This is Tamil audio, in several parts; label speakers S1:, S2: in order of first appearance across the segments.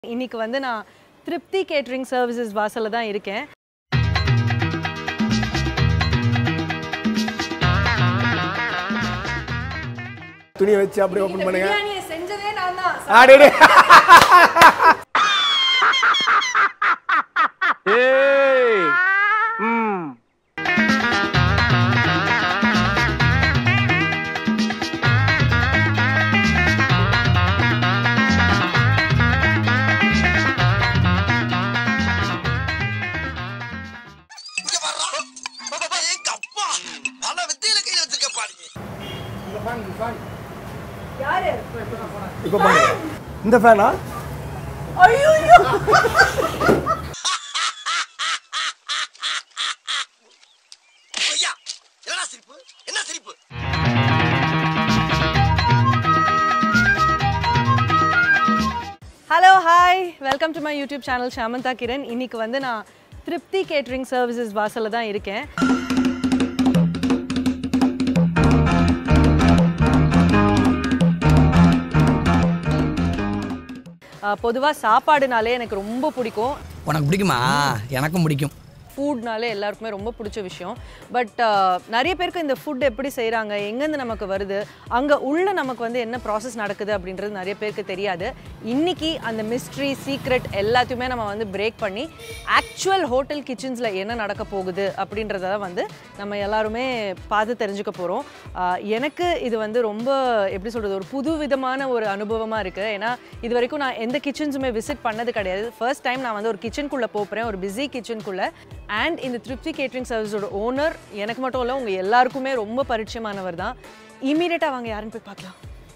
S1: இன்னைக்கு வந்து நான் திருப்தி கேட்ரிங் சர்வீசஸ் வாசல்ல தான் இருக்கேன்
S2: துணியை வச்சு அப்படியே ஓப்பன் பண்ணுங்க
S1: பிரியாணியை செஞ்சதே நான் தான்
S2: ஆடே
S3: ஏய் ம்
S4: இங்க வர்றா பாப்பா எங்க அப்பா பல வித்தையில கையில வச்சிருக்க பாருங்க
S2: இப்போ பாருங்க இந்த ஃபேனா
S4: ஐயா என்னடா சிரிப்பு என்ன சிரிப்பு
S1: hello hi welcome to my YouTube channel Samantha Kiran இன்னைக்கு வந்து நான் திருப்தி கேட்ரிங் சர்வீசஸ் வாசல்ல தான் இருக்கேன் பொதுவாக சாப்பாடுனாலே எனக்கு ரொம்ப பிடிக்கும்
S5: உனக்கு பிடிக்குமா எனக்கும் பிடிக்கும்
S1: ஃபுட்னாலே எல்லாருக்குமே ரொம்ப பிடிச்ச விஷயம் பட் நிறைய பேருக்கு இந்த ஃபுட் எப்படி செய்கிறாங்க எங்கேருந்து நமக்கு வருது அங்கே உள்ள நமக்கு வந்து என்ன ப்ராசஸ் நடக்குது அப்படின்றது நிறைய பேருக்கு தெரியாது இன்னைக்கு அந்த மிஸ்ட்ரி சீக்ரெட் எல்லாத்தையுமே நம்ம வந்து பிரேக் பண்ணி ஆக்சுவல் ஹோட்டல் கிச்சன்ஸில் என்ன நடக்க போகுது அப்படின்றத வந்து நம்ம எல்லாருமே பார்த்து தெரிஞ்சுக்க போகிறோம் எனக்கு இது வந்து ரொம்ப எப்படி சொல்கிறது ஒரு புது விதமான ஒரு அனுபவமாக இருக்குது ஏன்னா இது வரைக்கும் நான் எந்த கிச்சன்ஸுமே விசிட் பண்ணது கிடையாது ஃபர்ஸ்ட் டைம் நான் வந்து ஒரு கிச்சனுக்குள்ளே போகிறேன் ஒரு பிஸி கிச்சனுக்குள்ளே அண்ட் இந்த திருப்தி கேட்ரிங் சர்வீஸோட ஓனர் எனக்கு மட்டும் இல்லை உங்கள் எல்லாருக்குமே ரொம்ப பரிச்சயமானவர் தான் இமீடியட்டாக வாங்க யாருன்னு போய் பார்க்கலாம்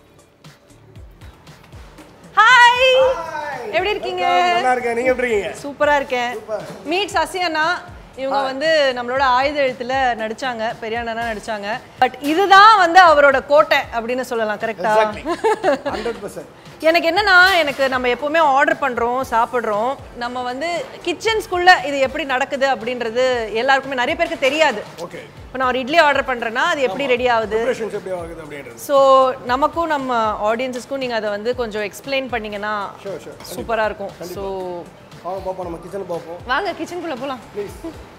S1: ஹாய் எப்படி இருக்கீங்க
S2: நல்லா இருக்கேன் நீங்க எப்படி இருக்கீங்க
S1: சூப்பரா இருக்கேன் மீட் சசி அண்ணா இவங்க வந்து நம்மளோட ஆயுத எழுத்துல நடிச்சாங்க பெரிய அண்ணனா நடிச்சாங்க பட் இதுதான் வந்து அவரோட கோட்டை அப்படின்னு சொல்லலாம் கரெக்டா
S2: ஹண்ட்ரட் பர்சன்ட்
S1: எனக்கு என்னன்னா எனக்கு நம்ம எப்பவுமே ஆர்டர் பண்றோம் சாப்பிட்றோம் நம்ம வந்து கிச்சன்ஸ்குள்ள இது எப்படி நடக்குது அப்படின்றது எல்லாருக்குமே நிறைய பேருக்கு தெரியாது
S2: ஓகே
S1: இப்போ நான் ஒரு இட்லி ஆர்டர் பண்றேன்னா அது எப்படி ரெடி ஆகுது
S2: ப்ரிப்பரேஷன்ஸ் எப்படி ஆகுது அப்படின்றது
S1: ஸோ நமக்கும் நம்ம ஆடியன்ஸஸ்க்கும் நீங்கள் அதை வந்து கொஞ்சம் எக்ஸ்பிளைன் பண்ணீங்கன்னா
S2: Sure, sure.
S1: சூப்பராக இருக்கும் ஸோ
S2: வாங்க பார்ப்போம் நம்ம கிச்சன் பார்ப்போம்
S1: வாங்க கிச்சனுக்குள்ளே போகலாம்
S2: ப்ளீஸ்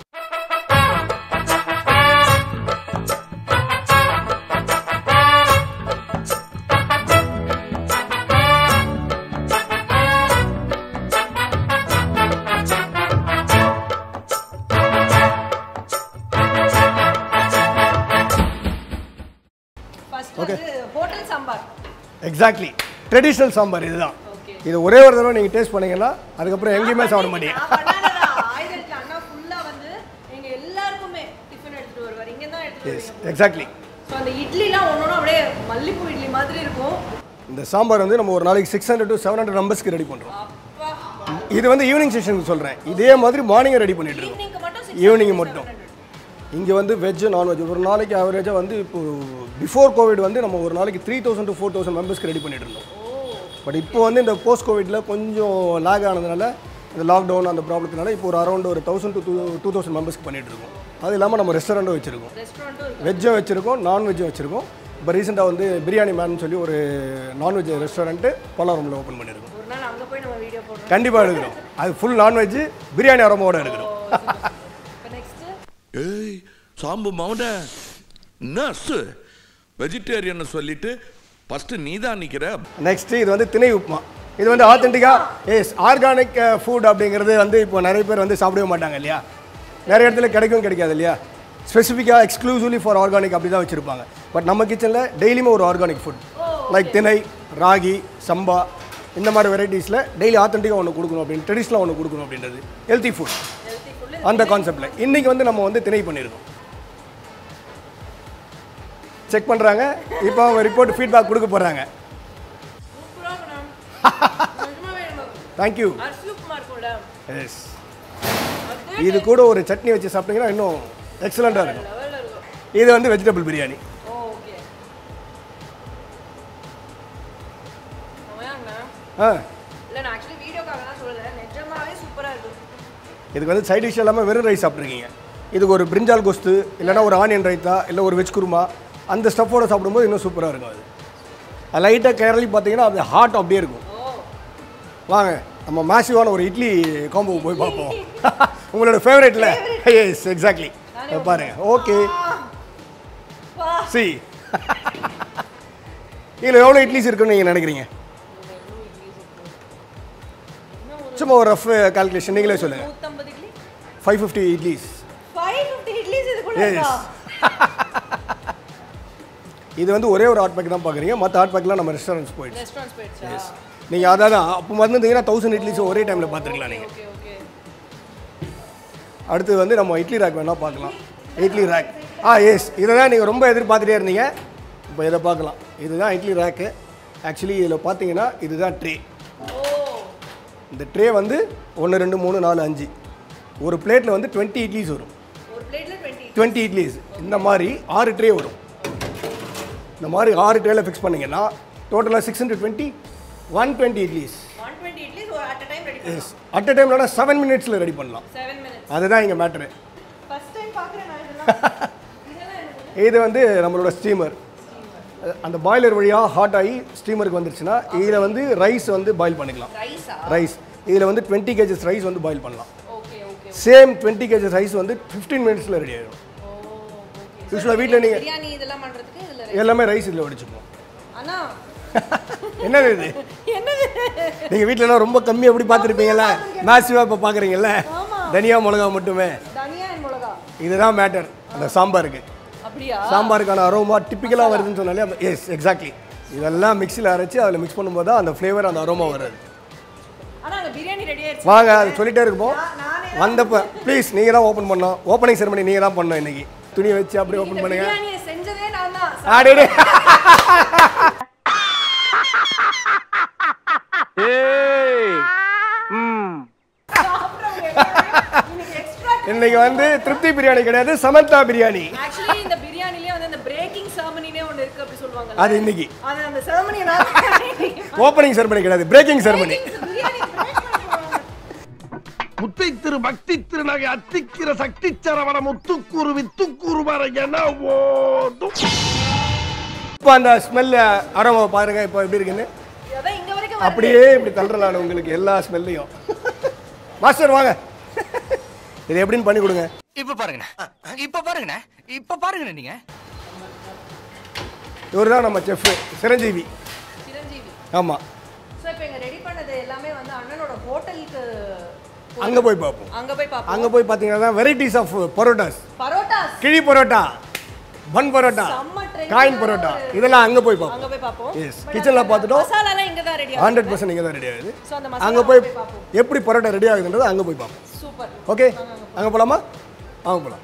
S1: ஃபர்ஸ்ட் வந்து hotel sambar
S2: exactly traditional sambar இதுதான் இது ஒரே ஒரு தடவை நீங்கள் டேஸ்ட் பண்ணீங்கன்னா அதுக்கப்புறம் எங்கேயுமே சாப்பிட மாட்டீங்க
S1: ஆயுதத்தில் அண்ணா ஃபுல்லாக வந்து எங்கள் எல்லாருக்குமே டிஃபன் எடுத்துட்டு வருவார் இங்கே தான் எடுத்துட்டு
S2: எஸ் எக்ஸாக்ட்லி
S1: ஸோ அந்த இட்லிலாம் ஒன்று அப்படியே மல்லிப்பூ இட்லி மாதிரி இருக்கும்
S2: இந்த சாம்பார் வந்து நம்ம ஒரு நாளைக்கு six hundred to seven hundred நம்பர்ஸ்க்கு ரெடி பண்ணுறோம்
S1: அப்பா
S2: இது வந்து ஈவினிங் செஷனுக்கு சொல்கிறேன் இதே மாதிரி மார்னிங் ரெடி பண்ணிட்டு இருக்கோம்
S1: ஈவினிங்க்கு மட்டும்
S2: ஈவினிங் மட்டும் இங்கே வந்து வெஜ் நான்வெஜ் ஒரு நாளைக்கு ஆவரேஜாக வந்து இப்போ பிஃபோர் கோவிட் வந்து நம்ம ஒரு நாளைக்கு three thousand to four thousand மெம்பர்ஸ்க்கு ரெடி பண்ணிட்டு இருந்தோம் பட் இப்போ வந்து இந்த போஸ்ட் கோவிட்ல கொஞ்சம் லாக் ஆனதுனால இந்த லாக்டவுன் அந்த ப்ராப்ளத்தினால இப்போ ஒரு அரௌண்ட் ஒரு thousand to two two thousand மெம்பர்ஸ்க்கு பண்ணிட்டு இருக்கோம் அது இல்லாமல் நம்ம ரெஸ்டாரண்ட்டும் வச்சுருக்கோம்
S1: ரெஸ்டாரண்ட்டும்
S2: வெஜ்ஜும் வச்சுருக்கோம் நான்வெஜ்ஜும் வச்சுருக்கோம் இப்போ ரீசெண்டாக வந்து பிரியாணி மேன் சொல்லி ஒரு நான்வெஜ் ரெஸ்டாரண்ட்டு பல்லாரமில் ஓப்பன் பண்ணியிருக்கோம்
S1: ஒரு நாள் அங்கே போய் நம்ம வீடியோ போடுறோம்
S2: கண்டிப்பாக எடுக்கிறோம் அது ஃபுல் நான்வெஜ் பிரியாணி அரோமாவோட எடுக்கிறோம்
S1: இப்போ நெக்ஸ்ட்டு
S6: ஏய் சாம்பு மவுன நர்ஸ் வெஜிடேரியன் சொல்லிட்டு ஃபர்ஸ்ட் நீ தான் நிக்கிற
S2: நெக்ஸ்ட் இது வந்து திணை உப்புமா இது வந்து ஆத்தென்டிக்காக எஸ் ஆர்கானிக் ஃபுட் அப்படிங்கிறது வந்து இப்போ நிறைய பேர் வந்து சாப்பிடவே மாட்டாங்க இல்லையா நிறைய இடத்துல கிடைக்கும் கிடைக்காது இல்லையா ஸ்பெசிஃபிக்காக எக்ஸ்க்ளூசிவ்லி ஃபார் ஆர்கானிக் அப்படி தான் வச்சுருப்பாங்க பட் நம்ம கிச்சனில் டெய்லியுமே ஒரு ஆர்கானிக் ஃபுட் லைக் திணை ராகி சம்பா இந்த மாதிரி வெரைட்டிஸில் டெய்லி ஆத்தென்டிக்காக ஒன்று கொடுக்கணும் அப்படின்னு ட்ரெடிஷ்னலாக ஒன்று கொடுக்கணும் அப்படின்றது ஹெல்த்தி ஃபுட் அந்த கான்செப்டில் இன்றைக்கி வந்து நம்ம வந்து திணை பண்ணியிருக்கோம் செக் பண்ணுறாங்க இப்போ அவங்க ரிப்போர்ட் ஃபீட்பேக் கொடுக்க போகிறாங்க தேங்க்யூ
S1: அரிசி உப்புமா இருக்கும்ல
S2: எஸ் இது கூட ஒரு சட்னி வச்சு சாப்பிட்டீங்கன்னா இன்னும் எக்ஸலண்ட்டாக இருக்கும்
S1: லெவலில் இருக்கும்
S2: இது வந்து வெஜிடபிள் பிரியாணி
S1: ஓ ஓகே
S2: ஆ
S1: இல்லை நான் ஆக்சுவலி வீடியோக்காக தான் சொல்லலை நிஜமாவே சூப்பராக இருக்கும்
S2: இதுக்கு வந்து சைட் டிஷ் எல்லாமே வெறும் ரைஸ் சாப்பிட்ருக்கீங்க இதுக்கு ஒரு பிரிஞ்சால் கொஸ்து இல்லைன்னா ஒரு ஆனியன் ரைத்தா இல்லை ஒரு வெஜ் குருமா அந்த ஸ்டஃப்போட சாப்பிடும்போது இன்னும் சூப்பராக இருக்கும் அது லைட்டாக கேரளி பார்த்தீங்கன்னா அது ஹாட் அப்படியே இருக்கும் வாங்க நம்ம மேசிவான ஒரு இட்லி காம்போ போய் பார்ப்போம் உங்களோட ஃபேவரேட்ல எஸ் எக்ஸாக்ட்லி பாருங்க ஓகே சி இதில் எவ்வளோ இட்லிஸ் இருக்குன்னு நீங்கள் நினைக்கிறீங்க சும்மா ஒரு ரஃப் கால்குலேஷன் நீங்களே சொல்லுங்கள்
S1: நூற்றம்பது idli
S2: five fifty idlis
S1: five fifty idlis இதுக்குள்ள
S2: எஸ்
S1: இருக்கா
S2: இது வந்து ஒரே ஒரு ஹாட் பேக் தான் பார்க்குறீங்க மற்ற ஹாட் பேக்லாம் நம்ம ரெஸ்டாரண்ட்ஸ் போயிடுச்சு
S1: ரெஸ்டாரண்ட்ஸ் போயிடுச்சா
S2: நீங்கள் அதான் தான் அப்போ வந்திருந்தீங்கன்னா தௌசண்ட் இட்லிஸ் ஒரே டைமில் பார்த்துருக்கலாம் நீங்கள்
S1: ஓகே ஓகே
S2: அடுத்து வந்து நம்ம இட்லி ரேக் வேணால் பார்க்கலாம் இட்லி ரேக் ஆ எஸ் இதை தான் நீங்கள் ரொம்ப எதிர்பார்த்துட்டே இருந்தீங்க இப்போ இதை பார்க்கலாம் இதுதான் இட்லி ரேக்கு ஆக்சுவலி இதில் பார்த்தீங்கன்னா இதுதான் ட்ரே இந்த ட்ரே வந்து ஒன்று ரெண்டு மூணு நாலு அஞ்சு ஒரு பிளேட்டில் வந்து டுவெண்ட்டி இட்லிஸ் வரும்
S1: ஒரு பிளேட்ல டுவெண்ட்டி
S2: டுவெண்ட்டி இட்லிஸ் இந்த மாதிரி ஆறு ட்ரே வரும் இந்த மாதிரி ஆறு ட்ரேல ஃபிக்ஸ் பண்ணீங்கன்னா டோட்டலாக six hundred twenty one twenty idlis
S1: one twenty idlis ஒரு at time ready
S2: yes at a டைம்லனா செவன் மினிட்ஸில் ரெடி பண்ணலாம்
S1: செவன் மினிட்ஸ்
S2: அதுதான் இங்கே மேட்ரு
S1: ஃபர்ஸ்ட் டைம் பார்க்குறேன் நான் இதெல்லாம் இதெல்லாம் எனக்கு
S2: இது வந்து நம்மளோட ஸ்டீமர் அந்த பாய்லர் வழியாக ஹாட் ஆகி ஸ்டீமருக்கு வந்துருச்சுன்னா இதில் வந்து ரைஸ் வந்து பாயில் பண்ணிக்கலாம்
S1: ரைஸா
S2: ரைஸ் இதில் வந்து டுவெண்ட்டி கேஜஸ் ரைஸ் வந்து பாயில் பண்ணலாம்
S1: okay okay
S2: same twenty kgs rice வந்து ஃபிஃப்டீன் மினிட்ஸில் ரெடி ஆகிடும் யூஸ்வலாக வீட்டில் நீங்கள்
S1: பிரியாணி இதெல்லாம் பண்றதுக்கு இதுல
S2: எல்லாமே ரைஸ் இதில் வடிச்சுப்போம்
S1: அண்ணா
S2: என்னது இது
S1: என்னது
S2: நீங்கள் வீட்டிலலாம் ரொம்ப கம்மி எப்படி பார்த்துருப்பீங்கல்ல மேசிவாக இப்போ பார்க்குறீங்கல்ல தனியா மிளகா மட்டுமே
S1: தனியா என் மிளகா
S2: இதுதான் மேட்டர் அந்த சாம்பாருக்கு
S1: அப்படியா
S2: சாம்பாருக்கான அரோமா டிப்பிக்கலாக வருதுன்னு சொன்னாலே எஸ் எக்ஸாக்ட்லி இதெல்லாம் மிக்ஸியில் அரைச்சி அதில் மிக்ஸ் பண்ணும்போது தான் அந்த ஃப்ளேவர் அந்த அரோமா வருது
S1: ஆனா அங்க பிரியாணி ரெடி ஆயிடுச்சு
S2: வாங்க அது சொல்லிட்டே இருப்போம் வந்தப்ப ப்ளீஸ் நீங்கள் தான் ஓப்பன் பண்ணோம் ஓப்பனிங் செரமனி நீங்கள் தான் பண்ணோம் இன்னைக்கு துணி வச்சு அப்படியே ஓப்பன் பண்ணுங்க
S1: பிரியாணியை செஞ்சதே நான் தான்
S2: ஆடே
S3: ஏய் ம்
S1: இன்னைக்கு எக்ஸ்ட்ரா
S2: இன்னைக்கு வந்து திருப்தி பிரியாணி கிடையாது சமந்தா பிரியாணி
S1: ஆக்சுவலி இந்த பிரியாணிலே வந்து அந்த பிரேக்கிங் செரமனினே ஒன்னு இருக்கு அப்படி சொல்லுவாங்க
S2: அது இன்னைக்கு
S1: அது அந்த செரமனி நான்
S2: ஓப்பனிங் செரமனி கிடையாது பிரேக்கிங் செரமனி
S1: பிரியாணி break பண்ண போறாங்க.
S3: முத்தை திரு பக்தி திருநகை அத்திக்கிற சக்தி சரவண முத்துக்கூறு வித்துக்கூறு வர என ஓடும்
S2: இப்போ அந்த ஸ்மெல் அரோமா பாருங்க இப்போ எப்படி இருக்குன்னு
S1: அதான் இங்க வரைக்கும் வருது.
S2: அப்படியே இப்படி தள்ளுறலாம் உங்களுக்கு எல்லா ஸ்மெல்லையும் மாஸ்டர் வாங்க இது எப்படின்னு பண்ணி கொடுங்க
S5: இப்ப பாருங்கண்ணே இப்ப பாருங்கண்ணே இப்ப பாருங்கண்ணே நீங்க
S2: இவர் தான் நம்ம செஃப் சிரஞ்சீவி
S1: சிரஞ்சீவி
S2: ஆமாம்
S1: சோ இப்போ இங்க ரெடி பண்ணது எல்லாமே வந்து அண்ணனோட ஹோட்டலுக்கு
S2: அங்கே போய் பார்ப்போம்
S1: அங்க போய் பாப்போம்
S2: அங்கே போய் பார்த்தீங்கன்னா வெரைட்டிஸ் ஆஃப் பரோட்டாஸ்
S1: பரோட்டாஸ்
S2: கிழி பரோட்டா பன் பரோட்டா
S1: செம்ம trendy
S2: காயின்
S1: ஆன
S2: பரோட்டா
S1: ஒரு-
S2: இதெல்லாம் அங்கே போய்
S1: அங்க
S2: பார்ப்போம்
S1: போய் பாப்போம்
S2: எஸ் கிச்சனில் பார்த்துட்டோம்
S1: மசாலாலாம் இங்க தான் ரெடி
S2: ஹண்ட்ரட் பர்சன்ட் இங்கே தான் ரெடி ஆகுது
S1: சோ அந்த மசாலா
S2: அங்கே போய்
S1: பார்ப்போம்
S2: எப்படி பரோட்டா ரெடி ஆகுதுன்றது அங்கே போய் பார்ப்போம்
S1: சூப்பர்
S2: ஓகே அங்கே போகலாமா அங்கே போகலாம்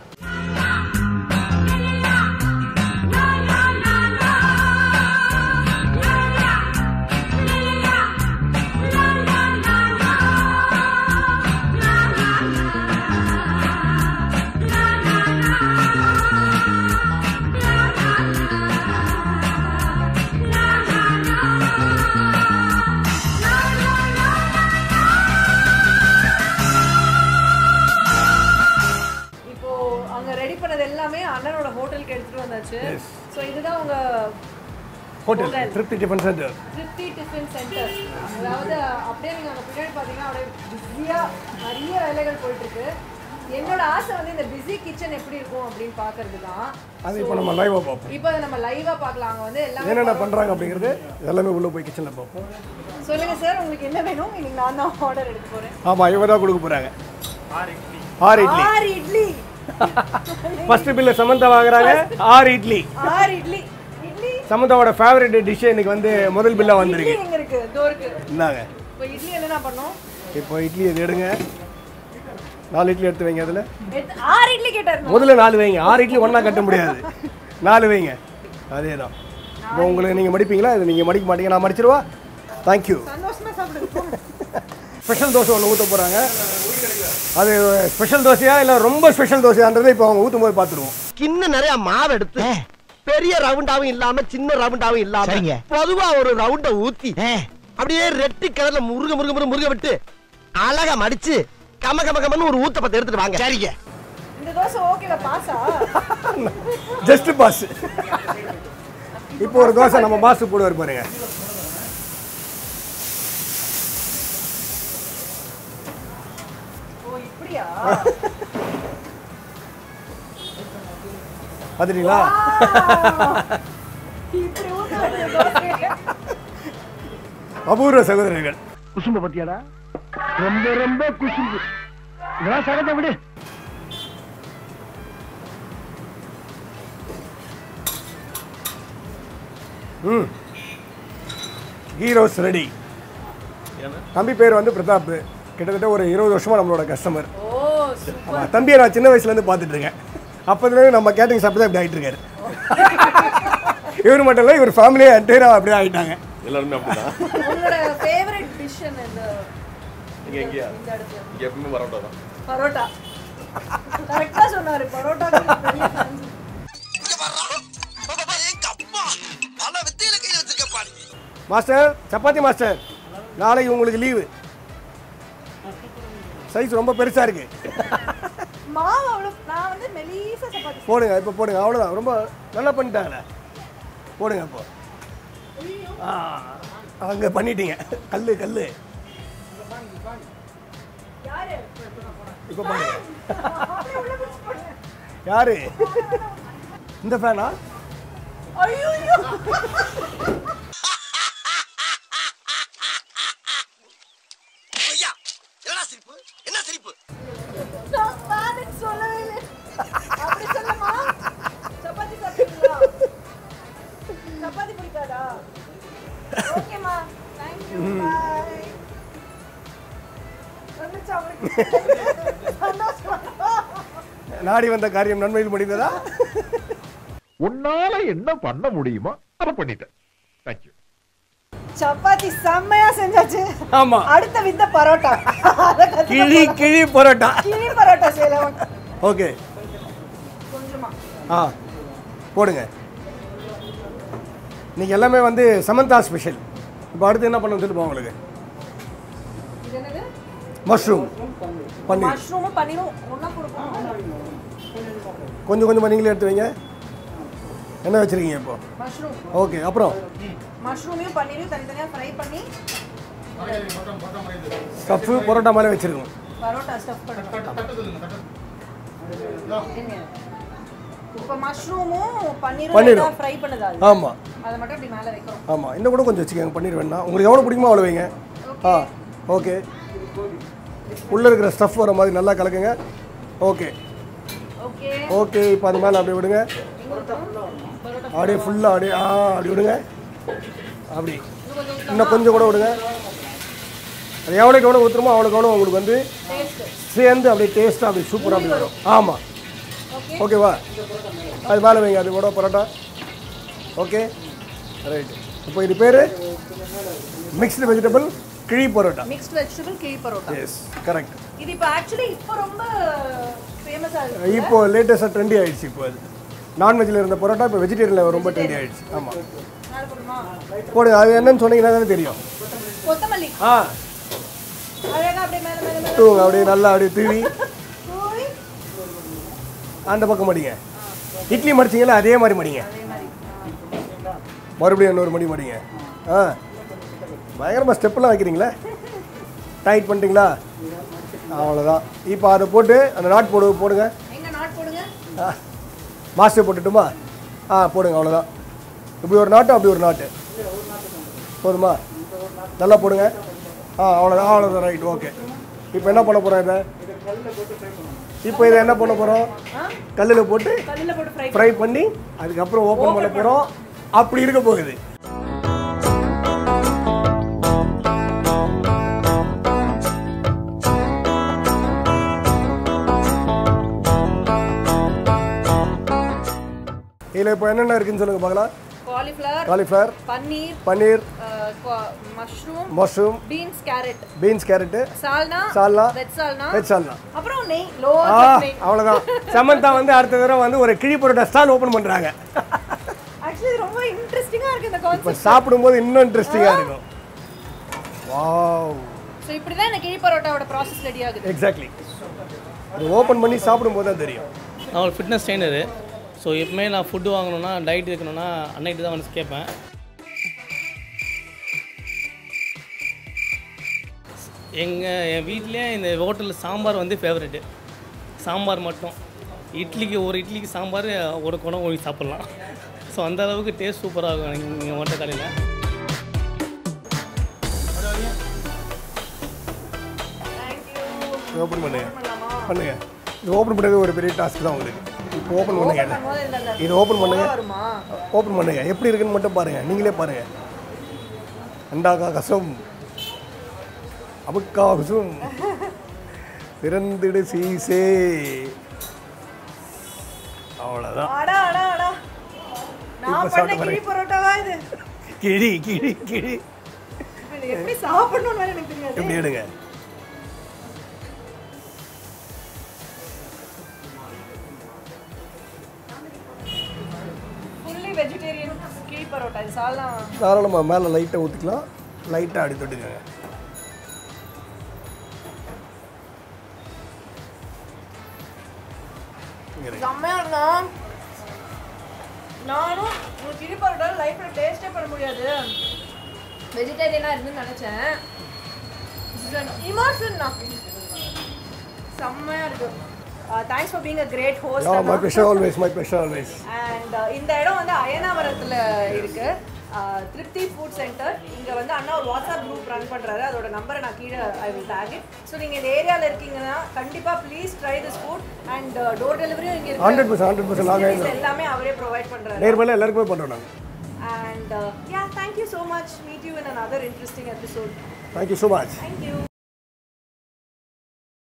S1: இப்போ அங்க ரெடி பண்ணது எல்லாமே அண்ணனோட ஹோட்டலுக்கு எடுத்துட்டு வந்தாச்சு சோ இதுதான் உங்க
S2: hotel Thirupthi tiffin centre
S1: Thirupthi tiffin centre அதாவது அப்படியே நீங்க அங்க பின்னாடி பாத்தீங்கன்னா அப்படியே பிஸியா நிறைய வேலைகள் போயிட்டு இருக்கு என்னோட ஆசை வந்து இந்த பிஸி கிச்சன் எப்படி இருக்கும் அப்படின்னு பாக்குறது தான்
S2: அது இப்போ நம்ம லைவாக பார்ப்போம்
S1: இப்போ அதை நம்ம லைவா பார்க்கலாம் அங்க வந்து எல்லாமே
S2: என்னென்ன பண்ணுறாங்க அப்படிங்கிறது எல்லாமே உள்ளே போய் கிச்சனில் பார்ப்போம்
S1: சொல்லுங்க சார் உங்களுக்கு என்ன வேணும் இன்னைக்கு நான் தான் ஆர்டர் எடுக்க போறேன்
S2: ஆமாம் இவ தான் கொடுக்க போகிறாங்க ஆறு இட்லி
S1: ஆறு இட்லி
S2: ஃபர்ஸ்ட் பில்ல சமந்தா வாங்குறாங்க ஆறு இட்லி
S1: ஆறு இட்லி இட்லி
S2: சமந்தாவோட ஃபேவரட் டிஷ் இன்னைக்கு வந்து முதல் பில்லா
S1: இட்லி
S2: வந்திருக்கு
S1: எங்க இருக்கு இதோ இருக்கு
S2: இந்தாங்க
S1: இப்போ இட்லி என்னென்ன பண்ணோம்
S2: இப்போ இட்லி இது எடுங்க நாலு இட்லி எடுத்து வைங்க அதில்
S1: எடுத்து- ஆறு இட்லி கேட்டாரு
S2: முதல்ல நாலு வைங்க ஆறு இட்லி ஒன்றா கட்ட முடியாது நாலு வைங்க அதே தான் இப்போ உங்களுக்கு நீங்கள் மடிப்பீங்களா இது நீங்கள் மடிக்க மாட்டீங்க நான் மடிச்சிருவா தேங்க்யூ
S1: சந்தோஷமா சாப்பிடுங்க போங்க.
S2: ஸ்பெஷல் தோசை ஒன்று ஊற்ற போகிறாங்க அது ஸ்பெஷல் தோசையா இல்லை ரொம்ப ஸ்பெஷல் தோசையான்றதை இப்போ அவங்க ஊற்றும் போது பார்த்துருவோம்
S7: கிண்ண நிறைய மாவு எடுத்து பெரிய ரவுண்டாவும் இல்லாம சின்ன ரவுண்டாவும் இல்லாம பொதுவா ஒரு ரவுண்ட ஊத்தி அப்படியே ரெட்டி கலர்ல முருக முருக முருக முருக விட்டு அழகா மடிச்சு கம கம கமன்னு ஒரு ஊத்தப்பத்தை எடுத்துட்டு வாங்க சரிங்க
S1: இந்த தோசை ஓகேவா பாசா
S2: ஜஸ்ட் பாஸ் இப்போ ஒரு தோசை நம்ம பாஸ் போடுவார் பாருங்க
S1: இப்படியா
S2: பார்த்துட்டீங்களா
S1: இப்படி ஊத்த வேண்டிய தோசை.
S2: அபூர்வ சகோதரர்கள்
S3: குசும்ப பத்தியாடா ரொம்ப ரொம்ப குசும்பு இதெல்லாம் சகஜம் விடு
S2: ம் ஹீரோஸ் ரெடி தம்பி பேர் வந்து பிரதாப் கிட்டத்தட்ட ஒரு இருபது வருஷமா நம்மளோட கஸ்டமர்
S1: ஓ சு-
S2: ஆமா தம்பியை நான் சின்ன வயசுலேருந்து பார்த்துட்டு இருக்கேன் அப்போதுலேருந்து நம்ம கேட்டரிங் சாப்பிட்டு தான் இப்படி ஆகிட்டு இருக்காரு இவர் மட்டும் இல்லை இவர் ஃபேமிலியே என்டையராக அப்படியே ஆகிட்டாங்க
S8: எல்லாருமே அப்படிதான்
S1: உங்களோட ஃபேவரட் டிஷ் இந்த
S8: நீங்க எங்கேயா
S1: இந்த இடத்துல
S8: இங்க எப்பவுமே பரோட்டா தான்
S1: பரோட்டா கரெக்டா சொன்னாரு பரோட்டா பெரிய fans.
S4: இங்க வர்றா பாப்பா எங்க அப்பா பல வித்தையில கையில வச்சிருக்கப்பா நீ
S2: மாஸ்டர் சப்பாத்தி மாஸ்டர் நாளைக்கு உங்களுக்கு லீவு சைஸ் ரொம்ப பெருசாக இருக்கு
S1: மாவு அவ்வளவு நான் வந்து மெலிசா சப்பாத்தி
S2: போடுங்க இப்போ போடுங்க அவ்வளோதான் ரொம்ப நல்லா பண்ணிட்டாங்களே போடுங்க இப்போ ஆ அங்கே பண்ணிட்டீங்க கல் கல்
S1: யாரு
S2: இப்போ பண்ணுங்க யாரு இந்த ஃபேனா
S1: ஐயோ
S4: ஐயா என்னடா சிரிப்பு என்ன சிரிப்பு
S1: நான் ஃபேனுன்னு சொல்லவே இல்லை அப்படி சொல்லுமா சப்பாத்தி சாப்பிட்டீங்களா சப்பாத்தி பிடிக்காதா ஓகேம்மா தேங்க்யூ பாய் வந்துச்சா உங்களுக்கு சந்தோஷமா
S2: நாடி வந்த காரியம் நன்மையில் முடிந்ததா
S3: உன்னால என்ன பண்ண முடியுமோ அதை பண்ணிட்டேன் தேங்க்யூ
S1: சப்பாத்தி செம்மையா செஞ்சாச்சு
S2: ஆமா
S1: அடுத்த வித்த பரோட்டா அத கத்துக்க
S2: கிழி
S1: போறோம்.
S2: கிழி பரோட்டா
S1: கிளி பரோட்டா செய்யலாம்
S2: ஓகே
S1: கொஞ்சமா
S2: ஆ போடுங்க இன்னைக்கு எல்லாமே வந்து சமந்தா ஸ்பெஷல் இப்போ அடுத்து என்ன பண்ண சொல்லுப்போம் உங்களுக்கு
S1: இது என்னது
S2: மஷ்ரூம் பன்னீர்
S1: மஷ்ரூமும் பன்னீரும் ஒண்ணா கொடுப்போம்
S2: கொஞ்சம் கொஞ்சம் நீங்களே எடுத்து வைங்க என்ன வச்சுருக்கீங்க இப்போ
S1: மஷ்ரூம்
S2: ஓகே அப்புறம்
S1: மஷ்ரூமையும் பன்னீரையும் தனித்தனியா ஃப்ரை பண்ணி
S2: ஸ்டஃப்பு பரோட்டா மாதிரி வச்சுருக்கோம்
S1: பரோட்டா ஸ்டஃப் பண்ணணும் இப்போ மஷ்ரூமும் பன்னீரும்
S2: பன்னீரும்.
S1: ஃப்ரை பண்ணதா அது?
S2: ஆமாம்
S1: அதை மட்டும் இப்படி மேல வைக்கிறோம்
S2: ஆமாம் இன்னும் கூட கொஞ்சம் வச்சுக்கோங்க பன்னீர் வேணா உங்களுக்கு எவ்வளோ பிடிக்குமோ அவ்வளோ வைங்க ஆ ஓகே உள்ளே இருக்கிற ஸ்டஃப் வர மாதிரி நல்லா கலக்குங்க ஓகே
S1: ஓகே
S2: ஓகே இப்போ அது மேலே அப்படியே விடுங்க அப்படியே ஃபுல்லாக அப்படியே ஆ அப்படி விடுங்க அப்படி இன்னும் கொஞ்சம் கூட விடுங்க அது எவ்வளோக்கு எவ்வளோ ஊற்றுமோ அவ்வளோக்கு எவ்வளோ உங்களுக்கு வந்து சேர்ந்து அப்படியே டேஸ்ட்டாக அப்படி சூப்பராக அப்படி வரும் ஆமாம் ஓகேவா அது மேலே வைங்க அது கூட பரோட்டா ஓகே ரைட் இப்போ இது பேர் மிக்ஸ்டு வெஜிடபிள் கிழி பரோட்டா
S1: மிக்ஸ்ட் வெஜிடபிள் கிளி பரோட்டா
S2: எஸ் கரெக்ட்
S1: இது இப்போ ஆக்சுவலி இப்போ ரொம்ப ஃபேமஸா இருக்கு
S2: இப்போ லேட்டஸ்ட்டாக ட்ரெண்டி ஆயிடுச்சு இப்போ அது நான்வெஜ்ஜில் இருந்த பரோட்டா இப்போ வெஜிடேரியனில் ரொம்ப ட்ரெண்டி ஆயிடுச்சு ஆமாம்
S1: மேல போடுமா
S2: போடுங்க அது என்னன்னு சொன்னீங்கன்னா தானே தெரியும்
S1: கொத்தமல்லி
S2: ஆ
S1: அழகா அப்படியே மேல மேல மேல
S2: தூங்க அப்படியே நல்லா அப்படியே தூவி
S1: தூவி
S2: அந்த பக்கம் மடிங்க இட்லி மடிச்சிங்களா அதே மாதிரி மடிங்க மறுபடியும் இன்னொரு மடி மடிங்க ஆ பயங்கரமாக ஸ்டெப்பெல்லாம் வைக்கிறீங்களே டைட் பண்ணிட்டீங்களா அவ்வளோதான் இப்போ அதை போட்டு அந்த நாட் போடு போடுங்க
S1: எங்க நாட் போடுங்க
S2: ஆ மாஸ்டர் போட்டுட்டுமா ஆ போடுங்க அவ்வளோதான் இப்படி ஒரு நாட்டு அப்படி ஒரு நாட்டு போதுமா நல்லா போடுங்க ஆ அவ்வளோதான் அவ்வளோதான் ரைட் ஓகே இப்போ என்ன பண்ண போகிறோம் இதை இப்போ இதை என்ன பண்ண போகிறோம் கல்லில் போட்டு
S1: கல்லுல போட்டு ஃப்ரை
S2: ஃப்ரை பண்ணி அதுக்கப்புறம் ஓப்பன் பண்ண போகிறோம் அப்படி இருக்க போகுது இதில் இப்போ என்னென்ன இருக்குன்னு சொல்லுங்கள் பார்க்கலாம்
S1: cauliflower
S2: cauliflower
S1: paneer
S2: paneer
S1: mushroom
S2: mushroom
S1: beans carrot
S2: beans carrot
S1: salna
S2: salna
S1: veg salna
S2: veg salna
S1: அப்புறம் நெய் லோ
S2: ஆ அவ்வளோதான் சமந்தா வந்து அடுத்த தடவை வந்து ஒரு கிழி பரோட்டா ஸ்டால் ஓப்பன் பண்ணுறாங்க
S1: ஆக்சுவலி ரொம்ப இன்ட்ரெஸ்டிங்கா இருக்கு இந்த
S2: இப்போ
S1: கான்செப்ட்
S2: சாப்பிடும்போது இன்னும் இன்ட்ரெஸ்டிங்காக இருக்கும் வாவ்
S1: ஸோ இப்படி தான் இந்த கிழி பரோட்டாவோட ப்ராசஸ் ரெடி ஆகுது
S2: எக்ஸாக்ட்லி அது ஓப்பன் பண்ணி சாப்பிடும்போது தான் தெரியும்
S9: நான் ஒரு ஃபிட்னஸ் ட்ரெயினரு ஸோ எப்பவுமே நான் ஃபுட்டு வாங்கணும்னா டயட் இருக்கணும்னா அன்னைக்கு தான் வந்து கேட்பேன் எங்கள் என் வீட்லேயே இந்த ஹோட்டலில் சாம்பார் வந்து ஃபேவரெட்டு சாம்பார் மட்டும் இட்லிக்கு ஒரு இட்லிக்கு சாம்பார் ஒரு குடம் ஊற்றி சாப்பிட்லாம் ஸோ அந்த அளவுக்கு டேஸ்ட் சூப்பராக இருக்கும் நீங்கள் ஹோட்டல் கடையில்
S2: ஓப்பன் பண்ணுங்க பண்ணுங்க இது ஓப்பன் பண்ணுறது ஒரு பெரிய டாஸ்க் தான் உங்களுக்கு இப்போ ஓப்பன் பண்ணுங்க இதை. இது ஓப்பன் பண்ணுங்க ஓப்பன் பண்ணுங்க எப்படி இருக்குன்னு மட்டும் பாருங்க நீங்களே பாருங்க அண்டாக்கா கசம் அபுக்கா குசும் திறந்திடு சீசே அவ்வளோதான்
S1: அடா அடா அடா
S2: இப்ப
S1: நான் பண்ண
S2: சாப்பிட்டு
S1: கிழி
S2: பாருங்க.
S1: பரோட்டாவா இது
S2: கிழி கிழி கிழி
S1: இப்ப இது எப்படி சாப்பிடணும்னு வேற எனக்கு தெரியாது
S2: எப்படி எடுங்க
S1: ஃபுல்லி வெஜிடேரியன் கிழி பரோட்டா இது சாலாம்
S2: தாராளமாக மேலே லைட்டை ஊற்றிக்கலாம் லைட்டாக அடி தொட்டுக்கங்க இங்க இருக்கு.
S1: செம்மையா இருக்கும் நானும் ஒரு கிழி பரோட்டா லைஃப்ல டேஸ்டே பண்ண முடியாது வெஜிடேரியனா இருந்து நினைச்சேன் இமோஷன் செம்மையா இருக்கு thanks for being a great
S2: Yeah, my
S1: host
S2: pleasure always, my pleasure always.
S1: And இந்த இடம் வந்து அயனாவரத்தில் இருக்கு அஹ், திருப்தி ஃபுட் சென்டர் இங்கே வந்து அண்ணா ஒரு வாட்ஸ்அப் குரூப் ரன் பண்ணுறாரு அதோட நம்பரை நான் கீழே I will take it so நீங்கள் இந்த ஏரியாவில் இருக்கீங்கன்னா கண்டிப்பாக please try this food and door டெலிவரியும் இங்கே
S2: ஹண்ட்ரட் பர்சன்ட் ஹண்ட்ரட் பர்சன்ட் நாங்கள்
S1: இருக்கு எல்லாமே அவரே ப்ரொவைட் பண்ணுறாரு
S2: நேர்மையில் எல்லாருக்குமே பண்ணுறோம் நாங்கள்
S1: and ya thank you so much meet you in another interesting episode
S2: thank you so much
S1: thank you